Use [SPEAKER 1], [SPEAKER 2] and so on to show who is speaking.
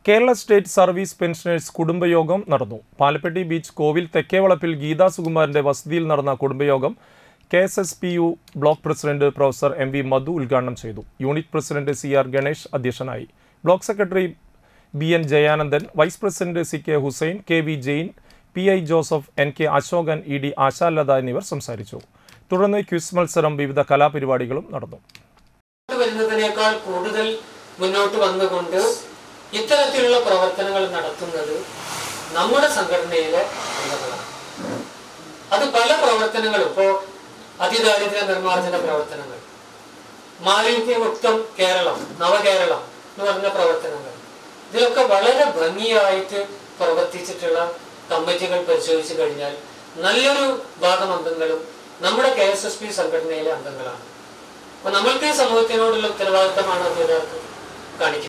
[SPEAKER 1] Kerala state service pensioners കുടുംബയോഗം നടന്നു Palappetty beach കോവിൽ തെക്കേവളപ്പിൽ ഗീതാ സുകുമാരന്റെ വസതിയിൽ നടന്ന കുടുംബയോഗം K S S P U block president professor M V Madhu ഉദ്ഘാടനം ചെയ്തു unit president C R Ganesh അധ്യക്ഷനായി block secretary B N Jayanandan vice president C K Hussain K V Jain P I Joseph N K Ashokan E D Ashalatha എന്നിവർ സംസാരിച്ചു തുടർന്ന് ക്വിസ് മത്സരം വിവിധ കലാപരിപാടികളും നടന്നു
[SPEAKER 2] മുന്നോട്ട് വരുന്നതിനേക്കാൾ കൂടുതൽ മുന്നോട്ട് വന്നുകൊണ്ട് ഇത്തരത്തിലുള്ള പ്രവർത്തനങ്ങൾ നടത്തുന്നത് നമ്മുടെ സംഘടനയിലെ അംഗങ്ങളാണ് അത് പല പ്രവർത്തനങ്ങളും ഇപ്പോ അതിദാരിദ്ര്യ നിർമ്മാർജ്ജന പ്രവർത്തനങ്ങൾ മാലിന്യമുക്തം കേരളം നവകേരളം എന്ന് പറഞ്ഞ പ്രവർത്തനങ്ങൾ ഇതിലൊക്കെ വളരെ ഭംഗിയായിട്ട് പ്രവർത്തിച്ചിട്ടുള്ള കമ്മിറ്റികൾ പരിശോധിച്ചു കഴിഞ്ഞാൽ നല്ലൊരു ഭാഗം അംഗങ്ങളും നമ്മുടെ കെ എസ് എസ് പി സംഘടനയിലെ അംഗങ്ങളാണ് അപ്പൊ നമ്മൾക്ക് ഈ സമൂഹത്തിനോടുള്ള ഉത്തരവാദിത്തമാണ് അത് യഥാർത്ഥം കാണിക്കുന്നത്